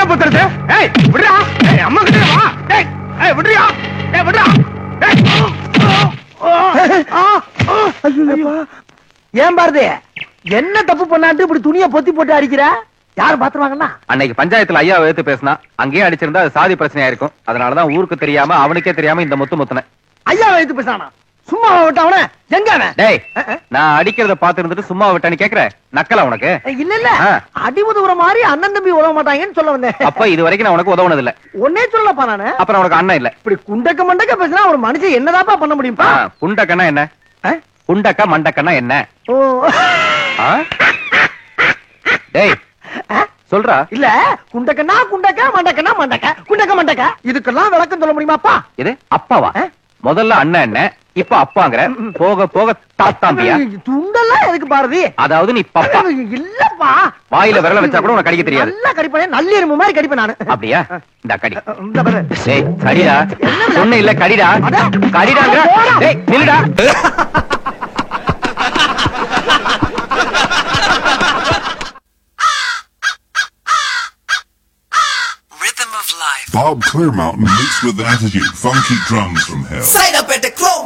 புத்துறது ஏய் விடுடா ஏய் அம்மா கிட்ட வா ஏய் ஏய் விடுறியா ஏய் விடுடா ஏய் ஏன் பாரதி என்ன தப்பு பண்ணாட்டு இப்படி துணியை பொத்தி போட்டு அடிக்கிற யாரு பாத்துருவாங்கன்னா அன்னைக்கு பஞ்சாயத்துல ஐயா எடுத்து பேசினா அங்கேயே அடிச்சிருந்தா அது சாதி பிரச்சனையா இருக்கும் அதனாலதான் ஊருக்கு தெரியாம அவனுக்கே தெரியாம இந்த முத்து முத்துனேன் ஐயா வைத்து பேசானா சும்மா விட்ட அவன எங்க அவன் டேய் அஹ், அஹ். நான் அடிக்கிறத பாத்து இருந்துட்டு சும்மா விட்டான்னு கேக்குற நக்கலா உனக்கு இல்ல இல்ல ஆ. அடி உதவுற மாதிரி அண்ணன் தம்பி உதவ மாட்டாங்கன்னு சொல்ல வந்தேன் அப்ப இது வரைக்கும் நான் உனக்கு உதவுனது இல்ல ஒன்னே சொல்லப்பா நானு அப்புறம் உனக்கு அண்ணன் இல்ல இப்படி குண்டக்க மண்டக்க பேசினா ஒரு மனுஷன் என்னதாப்பா பண்ண முடியும்பா ஆ, புண்டக்கன்னா என்ன ஆ? புண்டக்கா மண்டக்கன்னா என்ன ஓ ஆ? டேய் ஆ? சொல்றா இல்ல குண்டக்கன்னா குண்டக்க மண்டக்கன்னா மண்டக்க குண்டக்க மண்டக்க இதுக்கெல்லாம் விளக்கம் சொல்ல முடியுமாப்பா இது அப்பாவா ஆ? முதல்ல அண்ணன் என்ன இப்ப அப்பாங்கிற போக போக தாத்தாம்பியா துண்டெல்லாம் எதுக்கு பாரதி அதாவது நீ பப்பா இல்லப்பா வாயில விரல வச்சா கூட உனக்கு கடிக்க தெரியாது நல்லா கடிப்பேன் நல்ல எறும்பு மாதிரி கடிப்பேன் நானு அப்படியா இந்த கடி இந்த பாரு. டேய் கடிடா ஒண்ணு இல்ல கடிடா அட. கடிடாங்க போடா. டேய் நில்லுடா Rhythm of life. Bob Clearmountain mixed with attitude, funky drums from hell. Sign up at the Chrome